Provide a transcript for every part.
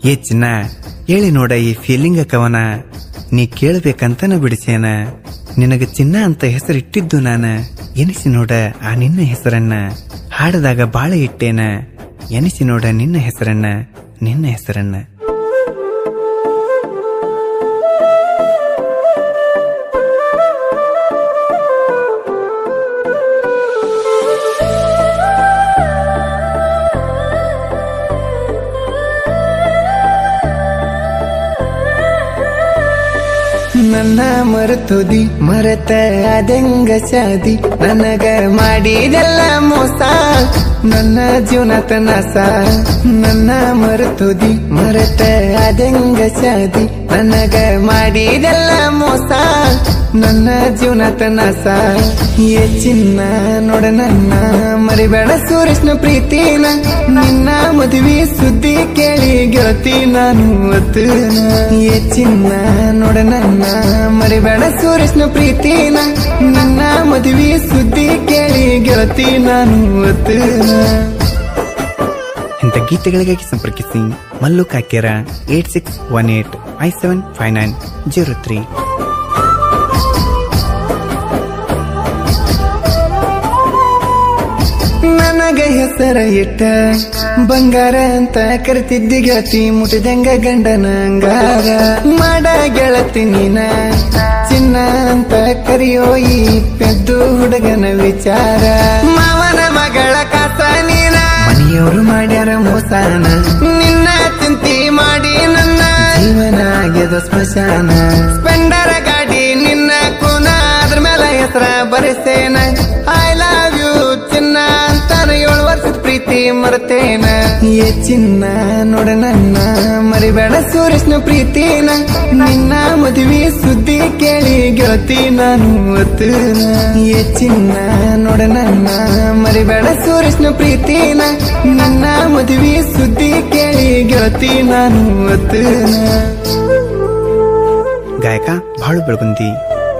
ಏ ಚಿನ್ನ ಹೇಳಿ ನೋಡ ಈ ಫೀಲಿಂಗ ಕವನ ನೀ ಕೇಳ್ಬೇಕಂತನ ಬಿಡಿಸ್ಯಾನ ನಿನಗ ಚಿನ್ನ ಅಂತ ಹೆಸರಿಟ್ಟಿದ್ದು ನಾನ ಎನಿಸಿ ನೋಡ ಆ ನಿನ್ನ ಹೆಸರನ್ನ ಹಾಡದಾಗ ಬಾಳ ಇಟ್ಟೇನ ಎನಿಸಿ ನೋಡ ನಿನ್ನ ಹೆಸರನ್ನ ನಿನ್ನ ಹೆಸರನ್ನ ನನ್ನ ಮರೆತುದಿ ಮರೆತ ಅದಂಗ ಸಾದಿ ನನಗ ಮಾಡಿದೆಲ್ಲ ಮೋಸ ನನ್ನ ಜೀವನ ತನಸ ನನ್ನ ಮರೆತುದಿ ಮರೆತ ಅದಂಗ ಸಾದಿ ನನಗ ಮಾಡಿದೆಲ್ಲ ಮೋಸ ನನ್ನ ಜೀವನ ತನಸ ಏ ಚಿನ್ನ ನೋಡ ನನ್ನ ಮರಿಬೇಡ ಸುರೇಶ್ನ ಪ್ರೀತಿನ ನಿನ್ನ ಮದುವೆ ಸುದ್ದಿ ಕೇಳಿ ಗೆಳತಿ ನಾನು ಒತ್ತುನ ಏ ಚಿನ್ನ ನೋಡ ನನ್ನ ಮರಿಬೇಡ ಸುರೇಶ್ನ ಪ್ರೀತಿನ ನಿನ್ನ ಮದುವೆ ಸುದ್ದಿ ಕೇಳಿ ಗೆಳತಿ ನಾನು ಒತ್ತುನ ಇಂಥ ಗೀತೆಗಳಿಗಾಗಿ ಸಂಪರ್ಕಿಸಿ Mallu Kakyara eight six one eight five seven five nine zero three ನನಗ ಹೆಸರ ಇಟ್ಟ ಬಂಗಾರ ಅಂತ ಕರಿತಿದ್ದಿ ಗೆಳತಿ ಮುಟ್ಟಿದಂಗ ಗಂಡನ ಅಂಗಾರ ಮಾಡ ಗೆಳತಿ ನೀನ ಚಿನ್ನ ಅಂತ ಕರಿಯೋ ಈ ಪೆದ್ದು ಹುಡುಗನ ವಿಚಾರ ಮಾವನ ಮಗಳ ಕಾಸ ನೀನ ಮನೆಯವರು ಮಾಡ್ಯಾರ ಮೋಸಾನ ನಿನ್ನ ಚಿಂತಿ ಮಾಡಿ ನನ್ನ ಜೀವನ ಆಗ್ಯದ ಸ್ಮಶಾನ ಸ್ಪೆಂಡರ ಗಾಡಿ ನಿನ್ನ ಕೂನ ಅದ್ರ ಮೇಲೆ ಹೆಸರ ಬರೆಸೇನ ಐ ಲವ್ ಯು ಚಿನ್ನ ಅಂತಾನ ಏಳು ವರ್ಷದ ಪ್ರೀತಿ ಮರ್ತೇನ ಏ ಚಿನ್ನ ನೋಡ ನನ್ನ ಮರಿಬೇಡ ಸುರೇಶ್ನ ಪ್ರೀತಿನ ನಿನ್ನ ಮದುವೆ ಸುದ್ದಿ ಕೇಳಿ ಗೆಳತಿ ನಾನು ಒತ್ತುನ ಏ ಚಿನ್ನ ನೋಡ ನನ್ನ ಮರಿಬೇಡ ಸುರೇಶ್ನ ಪ್ರೀತಿನ ನನ್ನ ಮದುವೆ ಸುದ್ದಿ ಕೇಳಿ ಗೆಳತಿ ನಾನು ಒತ್ತುನ ಗಾಯಕ ಬಾಳು ಬೆಳಗುಂದಿ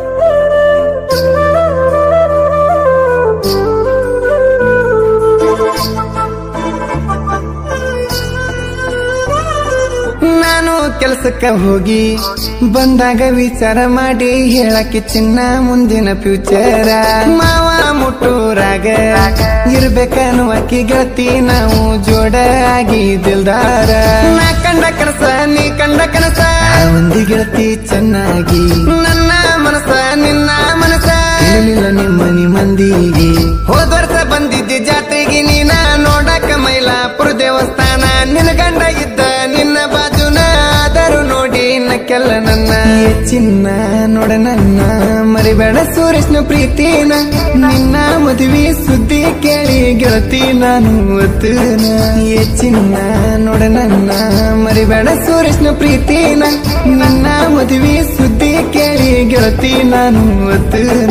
ನಾನು ಕೆಲಸಕ್ಕ ಹೋಗಿ ಬಂದಾಗ ವಿಚಾರ ಮಾಡಿ ಹೇಳಕ್ಕೆ ಚಿನ್ನ ಮುಂದಿನ ಫ್ಯೂಚರ ಮಾವ ಮುಟ್ಟೂರಾಗ ಇರ್ಬೇಕನ್ನುವಕ್ಕಿ ಗೆಳತಿ ನಾವು ಜೋಡ ಆಗಿ ದಿಲ್ದಾರ ನಾ ಕಂಡ ಕನಸ ನೀ ಕಂಡ ಕನಸ ಒಂದಿ ಗೆಳತಿ ಚೆನ್ನಾಗಿ ನನ್ನ ಮನಸ ನಿನ್ನ ಮನಸ ಇರಲಿಲ್ಲ ನಿಮ್ಮನಿ ಮಂದಿಗೆ ಹೋದ ವರ್ಷ ಬಂದಿದ್ದೆ ಜಾತ್ರೆಗೆ ನೀನ ನೋಡಕ ಮೈಲಾಪುರ ದೇವಸ್ಥಾನ ನಿನ್ನ ಗಂಡ ಇದ್ದ ನಿನ್ನ ಬಾಜುನ ಆದರೂ ನೋಡಿ ನಕ್ಕೆಲ್ಲ ನನ್ನ ಏ ಚಿನ್ನ ನೋಡ ನನ್ನ ಮರಿಬೇಡ ಸುರೇಶ್ನ ಪ್ರೀತಿನ ನಿನ್ನ ಮದುವೆ ಸುದ್ದಿ ಕೇಳಿ ಗೆಳತಿ ನಾನು ಒತ್ತುನ ಏ ಚಿನ್ನ ನೋಡ ನನ್ನ ಮರಿಬೇಡ ಸುರೇಶ್ನ ಪ್ರೀತಿನ ನನ್ನ ಮದುವೆ ಸುದ್ದಿ ಕೇಳಿ ಗೆಳತಿ ನಾನು ಒತ್ತುನ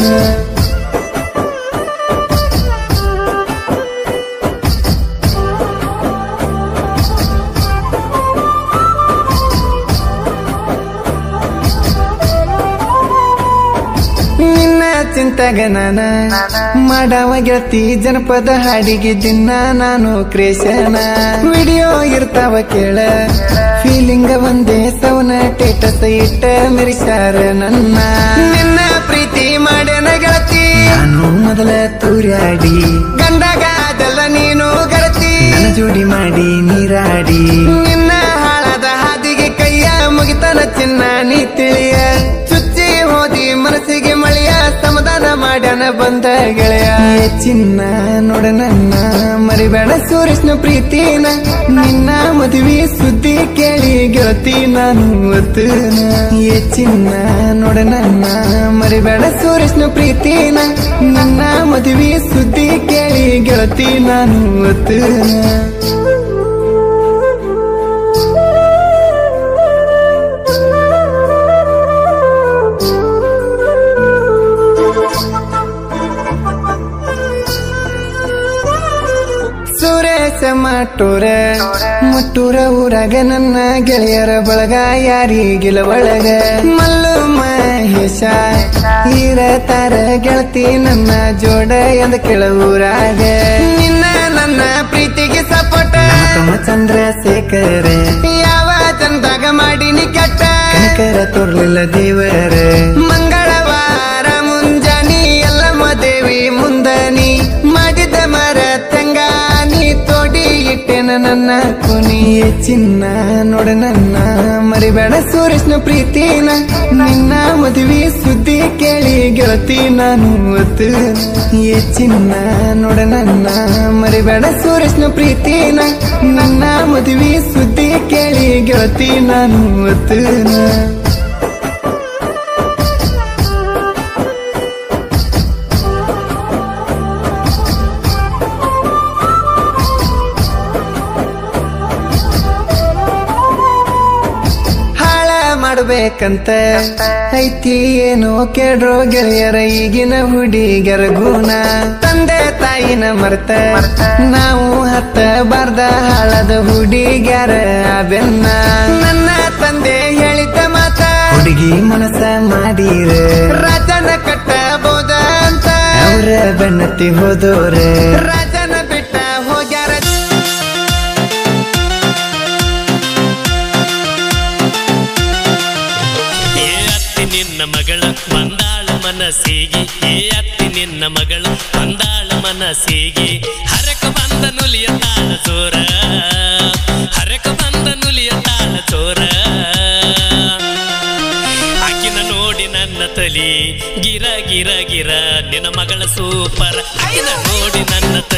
ನಿನ್ನ ಚಿಂತಾಗ ನಾನ ಮಾಡವ ಗೆಳತಿ ಜನಪದ ಹಾಡಿಗೆ ದಿನ ನಾನು ಕ್ರೇಶನ ವಿಡಿಯೋ ಇರ್ತಾವ ಕೇಳ ಫೀಲಿಂಗ ಒಂದೇ ಸವನ ಟೇಟಸ್ ಇಟ್ಟ ಮೆರಿಸಾರ ನನ್ನ ನಿನ್ನ ಪ್ರೀತಿ ಮಾಡ್ಯಾನ ಗೆಳತಿ ನಾನು ಮೊದಲ ತೂರ್ಯಾಡಿ ಗಂಡಗ ಅದಲ್ಲ ನೀನು ಗೆಳತಿ ನನ್ನ ಜೋಡಿ ಮಾಡಿ ನೀರಾಡಿ ನಿನ್ನ ಹಾಳಾದ ಹಾದಿಗೆ ಕೈಯ ಮುಗಿತನ ಚಿನ್ನ ನೀ ತಿಳಿಯ ಚುಚ್ಚಿ ಹೋದಿ ಮನಸ್ಸಿಗೆ ಮಳೆಯ ಸಮಾಧಾನ ಮಾಡ್ಯಾನ ಬಂದ ಗೆಳೆಯ ಏ ಚಿನ್ನ ನೋಡ ನನ್ನ ಮರಿಬೇಡ ಸುರೇಶ್ನ ಪ್ರೀತಿನ ನಿನ್ನ ಮದುವೆ ಸುದ್ದಿ ಕೇಳಿ ಗೆಳತಿ ನಾನು ಒತ್ತುನ ಏ ಚಿನ್ನ ನೋಡ ನನ್ನ ಮರಿಬೇಡ ಸುರೇಶ್ನ ಪ್ರೀತಿನ ನಿನ್ನ ಮದುವೆ ಸುದ್ದಿ ಕೇಳಿ ಗೆಳತಿ ನಾನು ಒತ್ತುನ ಸುರೇಶ ಮಟ್ಟೂರ ಮಟ್ಟೂರ ಊರಾಗ ನನ್ನ ಗೆಳೆಯರ ಬಳಗ ಯಾರಿಗಿಲ ಒಳಗ ಮಲ್ಲು ಮಹೇಶ ಇರತಾರ ಗೆಳತಿ ನನ್ನ ಜೋಡ ಎಂದ ಕೆಳ ಊರಾಗ ನಿನ್ನ ನನ್ನ ಪ್ರೀತಿಗೆ ಸಪೋಟ ತಮ್ಮ ಚಂದ್ರಶೇಖರ ಯಾವ ಕುಲ ದೇವರ ಮಂಗಳವಾರ ಮುಂಜಾನಿ ಎಲ್ಲಮ್ಮ ದೇವಿ ಮುಂದನಿ ಮಾಡಿದ ಮರ ತಂಗಾನಿ ತೋಡಿ ಇಟ್ಟೆನ ನನ್ನ ಕೊನೆಯ ಚಿನ್ನ ನೋಡ ನನ್ನ ಮರಿಬೇಡ ಸುರೇಶ್ನ ಪ್ರೀತಿನ ನಿನ್ನ ಮದುವೆ ಸುದ್ದಿ ಕೇಳಿ ಗೆಳತಿ ನಾನು ಒತ್ತು ಏ ಚಿನ್ನ ನೋಡ ನನ್ನ ಮರಿಬೇಡ ಸುರೇಶ್ನ ಪ್ರೀತಿನ ನನ್ನ ಮದುವೆ ಸುದ್ದಿ ಕೇಳಿ ಗೆಳತಿ ನಾನು ಒತ್ತು ಹಾಳ ಮಾಡ್ಬೇಕಂತ ಐತಿ ಏನೋ ಕೇಳ್ರೋ ಗೆಳೆಯರ ಈಗಿನ ಹುಡುಗರ ಗುಣ ತಂದೆ ತಾಯಿನ ಮರ್ತ ನಾವು ಹತ್ತ ಬಾರ್ದ ಹಾಳದ ಹುಡುಗ್ಯಾರ ಬೆನ್ನ ನನ್ನ ತಂದೆ ಹೇಳಿದ ಮಾತ ಹುಡುಗಿ ಮನಸ್ಸ ಮಾಡೀರ ರಾಜನ ಕಟ್ಟಬೋದ ಅಂತ ಅವರ ಬೆನ್ನತ್ತಿ ಹೋದೋರೆ ರಾಜನ ಬಿಟ್ಟ ಹೋಗ್ಯಾರ ಏ ಅತ್ತಿ ನಿನ್ನ ಮಗಳ ಬಂದಾಳ ಮನಸ್ಸಿಗೆ ಏ ಅತ್ತಿ ನಿನ್ನ ಮಗಳು ಬಂದಾಳ ಮನಸ್ಸಿಗೆ ಹರಕ ಬಂದ ನುಲಿಯ ತಾಳ ಚೋರ ಹರಕ ಬಂದ ನುಲಿಯ ತಾಳ ಚೋರ ಆಕಿನ ನೋಡಿ ನನ್ನ ತಲಿ ಗಿರ ಗಿರ ಗಿರ ನಿನ್ನ ಮಗಳ ಸೂಪರ್ ಆಕಿನ ನೋಡಿ ನನ್ನ ತಲಿ